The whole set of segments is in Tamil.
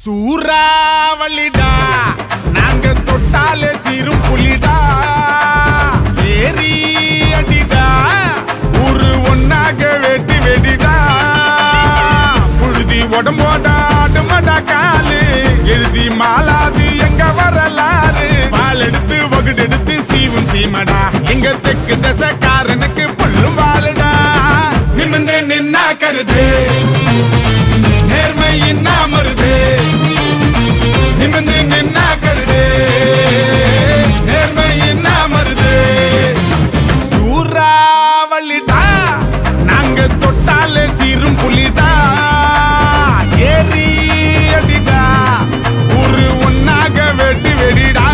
சூறாவளிடா நாங்க தொட்டாலே சீரும் புலிடா ஏரி அடிடா ஊரு ஒன்னாக வெட்டி வெடிடா புழுதி உடம்போட ஆடுமடா காலு எழுதி மாலாது எங்க வரலாறு பால் எடுத்து வகுடு எடுத்து சீவும் சீமடா எங்க தெற்கு தசக்காரனுக்கு புல்லும் வாழுடா நிமிந்து நின்னா கருது நேர்மை இன்னா மருது நிமிந்து நின்னா கருது நேர்மை இன்னா மருது சூறாவளிடா நாங்க தொட்டாலே சீரும் புலிடா ஏறி அடிடா ஒரு ஒன்னாக வெட்டி வெடிடா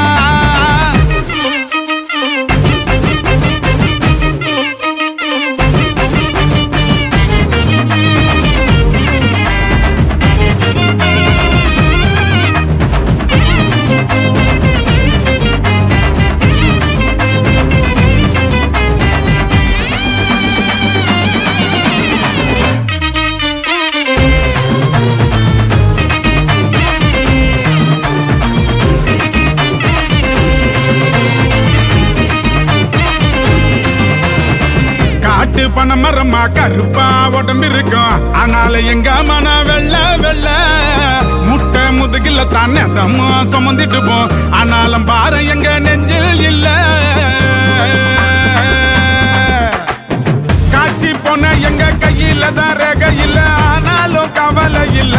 காட்டு பணமரமா கருப்பா உடம்பு இருக்கும் ஆனால எங்க மன வெள்ள வெள்ள முட்டை முதுகில தானே தம்மா சுமந்துட்டு போ ஆனாலும் பாரு எங்க நெஞ்சில் இல்ல காட்சி போன எங்க கையில தான் ரேக இல்ல ஆனாலும் கவலை இல்ல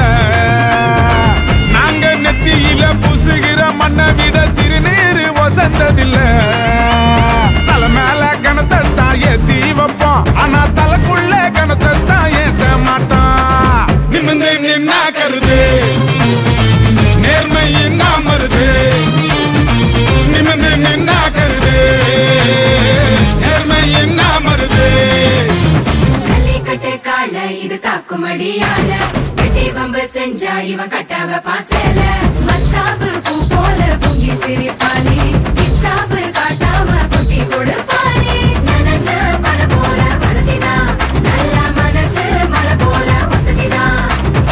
நாங்க நெத்தியில பூசுகிற மண்ணை விட திருநீர் வசந்ததில்ல தலை மேல கணத்தை தான் ஏத்தி வைப்போம் ஆனா தலைக்குள்ள கணத்தை தான் ஏத்த மாட்டோம் நிமிந்து நின்னா கருது நேர்மை இன்னா மருது நிமிந்து நின்னா கருது நேர்மை இன்னா மருது சல்லிக்கட்டு கால இது தாக்குமடியால வெட்டி வம்பு செஞ்சா இவன் கட்டாவ பாசல மத்தாப்பு பூ போல பொங்கி சிரிப்பானே கித்தாப்பு காட்டாம கொட்டி கொடுப்பானே நனைஞ்ச மழை போல படுத்திதான் நல்ல மனசு மழை போல வசதிதான்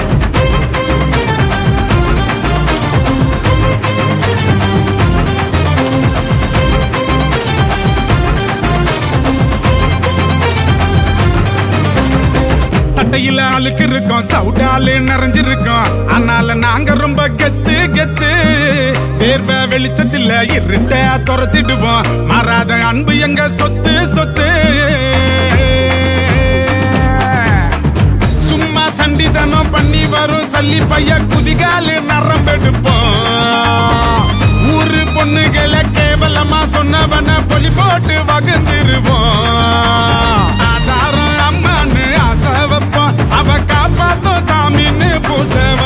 சட்டையில அழுக்கு இருக்கும் சவுடாலு நிறைஞ்சிருக்கும் ஆனால நாங்க ரொம்ப கெத்து கெத்து வேர்வ வெளிச்சத்துல இருட்ட துரத்திடுவோம் மாறாத அன்பு எங்க சொத்து சொத்து சும்மா சண்டிதனம் பண்ணி வரும் சல்லி பைய குதிகாலு நரம்பெடுப்போம் ஊரு பொண்ணுகளை கேவலமா சொன்னவன பொலி போட்டு வகுந்துருவோம் ஆதாரம் அம்மான்னு ஆசை வைப்போம் அவ காப்பாத்தும் சாமின்னு பூச